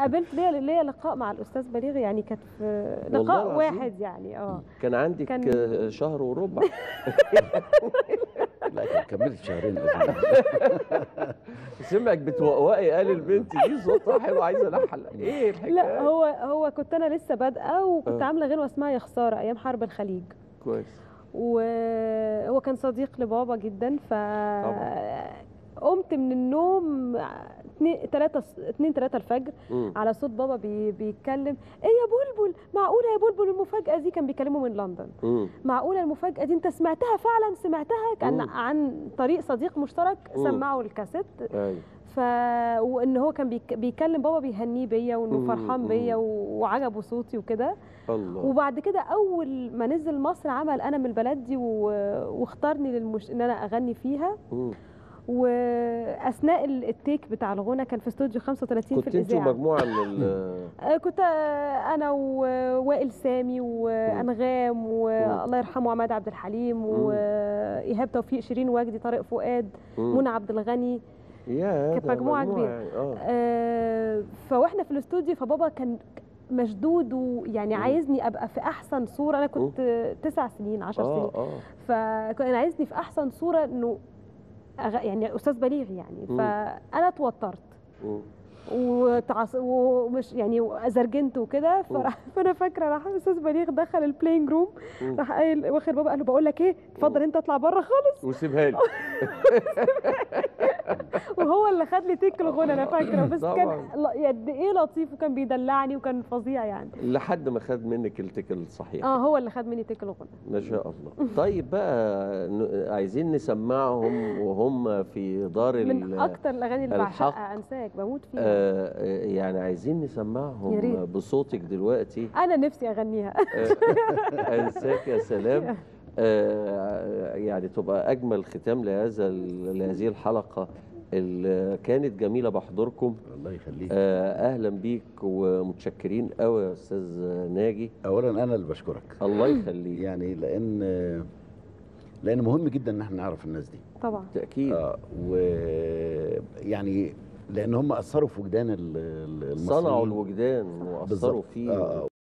قابلت ليا ليا لقاء مع الاستاذ بليغ يعني كانت في والله لقاء العظيم؟ واحد يعني اه كان عندك كان- آه، شهر وربع لا كان كملت شهرين أظن. سمعك بتوقوقي قال البنت دي صوتها حلو عايزه الحن ايه الحكايه لا هو هو كنت انا لسه بادئه وكنت آه. عامله غنوه اسمها يا خساره ايام حرب الخليج كويس وهو كان صديق لبابا جدا ف طبعا. قمت من النوم اتنين تلاتة اتنين تلاتة الفجر مم. على صوت بابا بي بيتكلم ايه يا بلبل معقولة يا بلبل المفاجأة دي كان بيكلمه من لندن مم. معقولة المفاجأة دي انت سمعتها فعلا سمعتها كان مم. عن طريق صديق مشترك مم. سمعه الكاسيت ايوه ف وان هو كان بيك... بيكلم بابا بيهنيه بيا وانه مم. فرحان بيا مم. و... وعجبه صوتي وكده الله وبعد كده اول ما نزل مصر عمل انا من البلد دي و... واختارني للمش... ان انا اغني فيها مم. واثناء ال- التيك بتاع الغنى كان في استوديو 35 كنت في انت الاذاعه ومجموعه من ال آه، كنت آه، انا ووائل سامي وانغام والله يرحمه عماد عبد الحليم وايهاب توفيق شيرين وجدي طارق فؤاد مم. منى عبد الغني يا كانت ده مجموعة كبيرة. يعني اه آه، فواحنا في الاستوديو فبابا كان مشدود ويعني مم. عايزني ابقى في احسن صوره انا كنت تسع سنين عشر سنين اه اه فكان عايزني في احسن صوره انه أغ... يعني استاذ بليغ يعني مم. فانا اتوترت مم. وتعص... ومش يعني زرجنت وكده فراح فانا فاكره راح استاذ بليغ دخل البلاينج روم مم. راح قايل واخد بابا قال له بقول لك ايه اتفضل انت اطلع بره خالص وسيبها لي وهو اللي خد لي تيك الغنى انا فاكره بس كان طبعاً. ل- قد ايه لطيف وكان بيدلعني وكان فظيع يعني لحد ما خد منك التيكل الصحيح اه هو اللي خد مني تيك الغنى ما شاء الله طيب بقى ن- عايزين نسمعهم وهم في دار من ال- اكتر الاغاني اللي الحق. بعشقها انساك بموت فيها آه يعني عايزين يا نسمعهم ريت. بصوتك دلوقتي انا نفسي اغنيها آه، انساك يا سلام آه يعني تبقى اجمل ختام لهذا ال- لهذه الحلقه اللي كانت جميله بحضوركم الله يخليك آه اهلا بيك ومتشكرين قوي يا استاذ ناجي اولا انا اللي بشكرك الله يخليك يعني لان لان مهم جدا ان احنا نعرف الناس دي طبعا تاكيد اه ويعني لان هم اثروا في وجدان ال- ال- المصريين صنعوا الوجدان واثروا بالظبط. فيه آه